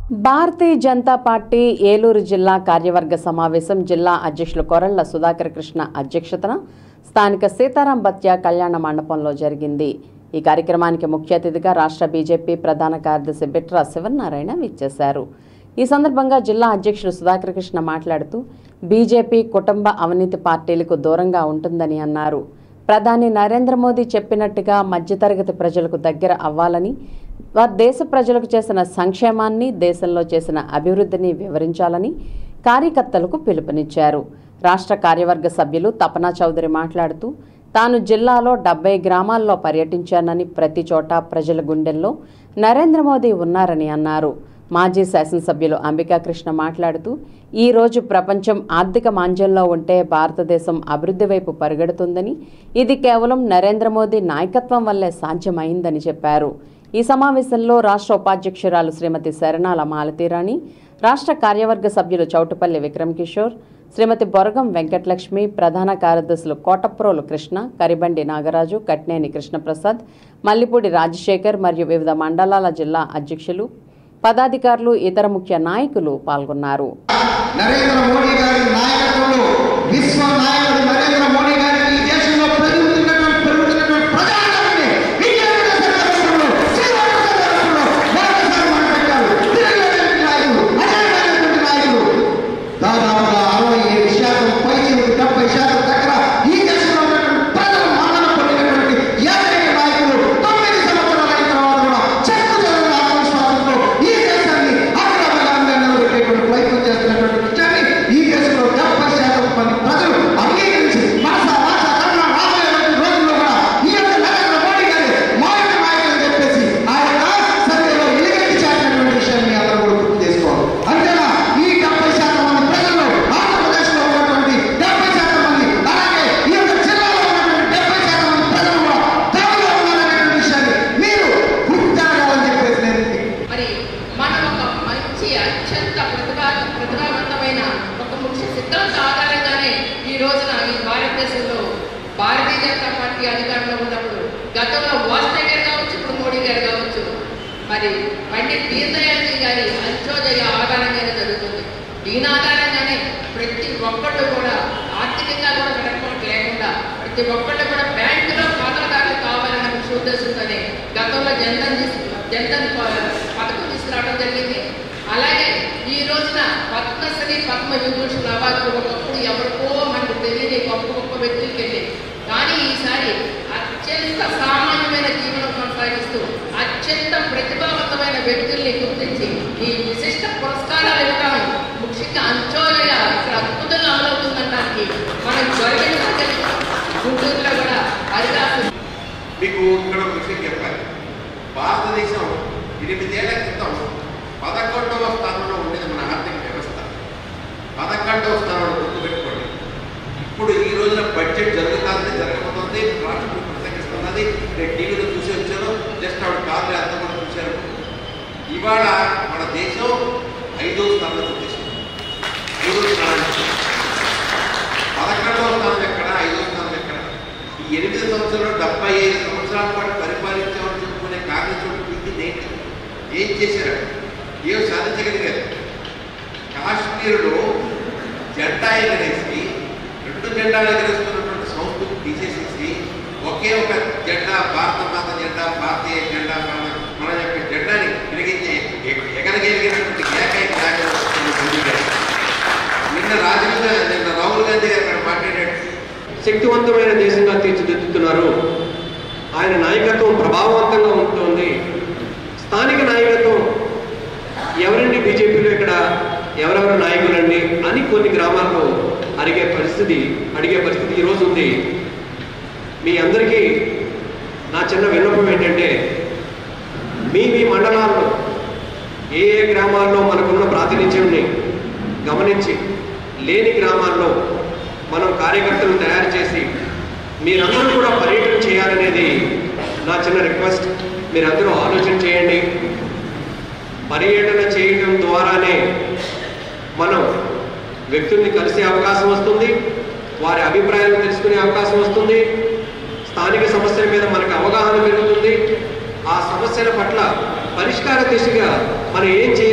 భారతీయ Janata party Eluru జిల్లా కార్యవర్గ సమావేశం జిల్లా అధ్యక్షులు కొరళ్ల సుధాకర్ కృష్ణ అధ్యక్షతన స్థానిక సీతారాం బత్య కళ్యాణ మండపంలో జరిగింది ఈ కార్యక్రమానికి ముఖ్య అతిథిగా రాష్ట్ర బీజేపీ ప్రధాన కార్యదర్శి బిట్రా శివనారాయణ విచ్చేశారు ఈ సందర్భంగా జిల్లా అధ్యక్షుడు సుధాకర్ కృష్ణ మాట్లాడుతూ బీజేపీ కుటుంబ అవినీతి పార్టీలకు దూరంగా ఉంటుందని అన్నారు ప్రధాని నరేంద్ర మోదీ చెప్పినట్టుగా మధ్యతరగతి ప్రజలకు దగ్గర అవ్వాలని వారు దేశ ప్రజలకు చేసిన సంక్షేమాన్ని దేశంలో చేసిన అభివృద్ధిని వివరించాలని కార్యకర్తలకు పిలుపునిచ్చారు రాష్ట్ర కార్యవర్గ సభ్యులు తపనా చౌదరి మాట్లాడుతూ తాను జిల్లాలో డెబ్బై గ్రామాల్లో పర్యటించానని ప్రతి చోట ప్రజల గుండెల్లో నరేంద్ర మోదీ ఉన్నారని అన్నారు మాజీ శాసనసభ్యులు అంబికా కృష్ణ మాట్లాడుతూ ఈ రోజు ప్రపంచం ఆర్థిక మాంద్యంలో ఉంటే భారతదేశం అభివృద్ధి వైపు పరిగెడుతుందని ఇది కేవలం నరేంద్ర మోదీ నాయకత్వం వల్లే సాధ్యమైందని చెప్పారు ఈ సమావేశంలో రాష్ట్ర ఉపాధ్యక్షురాలు శ్రీమతి శరణాల మాలతీరాణి రాష్ట్ర కార్యవర్గ సభ్యులు చౌటుపల్లి విక్రమ్ కిషోర్ శ్రీమతి బొరగం వెంకటలక్ష్మి ప్రధాన కార్యదర్శులు కోటప్రోలు కృష్ణ కరిబండి నాగరాజు కట్నేని కృష్ణప్రసాద్ మల్లిపూడి రాజశేఖర్ మరియు వివిధ మండలాల జిల్లా అధ్యక్షులు పదాధికారులు ఇతర ముఖ్య నాయకులు పాల్గొన్నారు నరేంద్ర మోడీ గారి నాయకత్వంలో విశ్వ నాయకుడు నరేంద్ర మోడీ గారికి ఈ దేశంలో పెరుగుతున్నటువంటి పెరుగుతున్నటువంటి ప్రజానికాన్ని బీజేపీ సందర్భంలో శ్రీరామ సందర్భంలో మరొకసారి మొదలుపెట్టారు తిరగలేని నాయకుడు అజేయమైనటువంటి నాయకుడు దాదాపుగా అరవై ఏడు శాతం పైచిలకు డెబ్బై శాతం దగ్గర ఈ దేశంలో ఉన్నటువంటి ప్రజలు మన్నన పొందినటువంటి ఏకైక నాయకుడు తొమ్మిది సంవత్సరాల అయిన తర్వాత కూడా చెక్కు చెదరని ఆత్మవిశ్వాసంతో ఈ దేశాన్ని అగ్రభాగాన్ని నిలబెట్టేటువంటి ప్రయత్నం చేస్తున్నటువంటి విషయాన్ని ఈ దేశంలో డెబ్బై శాతం మంది ప్రజలు అంగీకరించి మనస భాష కర్మ రాబోయేటువంటి రోజుల్లో కూడా ఈ యొక్క నరేంద్ర మోడీ గారి మాయక నాయకులు అని చెప్పేసి ఆయన సర్వేలో ఎలిగెంట్ చేసినటువంటి విషయాన్ని అందరూ కూడా గుర్తు చేసుకోవాలి అంతేనా ఈ డెబ్బై శాతం మంది ప్రజలు ఆంధ్రప్రదేశ్లో ఉన్నటువంటి డెబ్బై శాతం మంది అలాగే ఈ యొక్క జిల్లాలో ఉన్నటువంటి డెబ్బై శాతం మంది ప్రజలు కూడా దానిలో ఉన్నారనేటువంటి విషయాన్ని మీరు గుర్తించాలని చెప్పేసి నేను మరి మనం ఒక మంచి అత్యంత ప్రతిభా ప్రతిభావంతమైన ఒక ముఖ్య సిద్ధాంత ఆధారంగానే ఈ రోజున ఈ భారతదేశంలో భారతీయ జనతా పార్టీ అధికారంలో ఉన్నప్పుడు గతంలో వాజ్పేయి గారు కావచ్చు ఇప్పుడు మోడీ గారు కావచ్చు మరి పండిత్ దీన్ దయాల్జీ గారి అంత్యోదయ ఆధారంగానే జరుగుతుంది దీని ఆధారంగానే ప్రతి ఒక్కళ్ళు కూడా ఆర్థికంగా కూడా వెనకపోవడం లేకుండా ప్రతి ఒక్కళ్ళు కూడా బ్యాంకులో ఖాతాదారులు కావాలన్న ముఖ్య ఉద్దేశంతోనే గతంలో జన్ధన్ తీసు జన్ధన్ ప- పథకం తీసుకురావడం జరిగింది అలాగే ఈ రోజున పద్మశ్రీ పద్మ విభూషణ్ అవార్డు ఒకప్పుడు ఎవరికో మనకు తెలియని గొప్ప గొప్ప వ్యక్తులకి వెళ్ళి కానీ ఈసారి అత్యంత సామాన్యమైన జీవనం కొనసాగిస్తూ అత్యంత ప్రతిభావంతమైన వ్యక్తుల్ని గుర్తించి ఈ విశిష్ట పురస్కారాలు ఇవ్వడం ముఖ్యంగా అంచోదయ ఇక్కడ అద్భుతంగా అమలవుతుందనడానికి మనం జరిగిన గుంటూరులో కూడా హరిదాసు మీకు ఇక్కడ ఒక విషయం చెప్పాలి భారతదేశం ఎనిమిదేళ్ల క్రితం పదకొండవ స్థానంలో ఉండేది మన ఆర్థిక వ్యవస్థ పదకొండవ స్థానంలో గుర్తుపెట్టుకోండి ఇప్పుడు ఈ రోజున బడ్జెట్ జరుగుతుంది జరగబోతుంది రాష్ట్రం ప్రసంగిస్తున్నది నేను టీవీలో చూసి వచ్చాను జస్ట్ ఆవిడ కాదు అంత కూడా చూశారు ఇవాళ మన దేశం ఐదో స్థానంలో వచ్చేసింది మూడో స్థానం పదకొండవ స్థానం ఎక్కడ ఐదో స్థానం ఎక్కడ ఈ ఎనిమిది సంవత్సరాలు డెబ్బై ఐదు సంవత్సరాల పాటు పరిపాలించామని చెప్పుకునే కాంగ్రెస్ ఇది ఏంటి ఏం చేశారు ఏం సాధించగలిగారు కాశ్మీరులో జెండా ఎగరేసి రెండు జెండాలు ఎగరేస్తున్నటువంటి సంస్కృతి తీసేసేసి ఒకే ఒక జెండా భారత మాత జెండా భారతీయ జెండా మన మన యొక్క జెండాని వెలిగించే ఎగరగలిగినటువంటి ఏకైక నాయకుడు మోదీ గారు. నిన్న రాజీవ్ గాంధీ నిన్న రాహుల్ గాంధీ గారు అక్కడ మాట్లాడాడు శక్తివంతమైన దేశంగా తీర్చిదిద్దుతున్నారు ఆయన నాయకత్వం ప్రభావవంతంగా ఉంటుంది స్థానిక నాయకత్వం ఎవరండి బీజేపీలో ఇక్కడ ఎవరెవరు నాయకులండి అని కొన్ని గ్రామాల్లో అడిగే పరిస్థితి అడిగే పరిస్థితి ఈరోజు ఉంది మీ అందరికీ నా చిన్న విన్నపం ఏంటంటే మీ మీ మండలాల్లో ఏ ఏ గ్రామాల్లో మనకున్న ప్రాతినిధ్యంని గమనించి లేని గ్రామాల్లో మనం కార్యకర్తలను తయారు చేసి మీరందరూ కూడా పర్యటన చేయాలనేది నా చిన్న రిక్వెస్ట్ మీరందరూ ఆలోచన చేయండి పర్యటన చేయడం ద్వారానే మనం వ్యక్తుల్ని కలిసే అవకాశం వస్తుంది వారి అభిప్రాయాలు తెలుసుకునే అవకాశం వస్తుంది స్థానిక సమస్యల మీద మనకు అవగాహన పెరుగుతుంది ఆ సమస్యల పట్ల పరిష్కార దిశగా మనం ఏం చేయాలి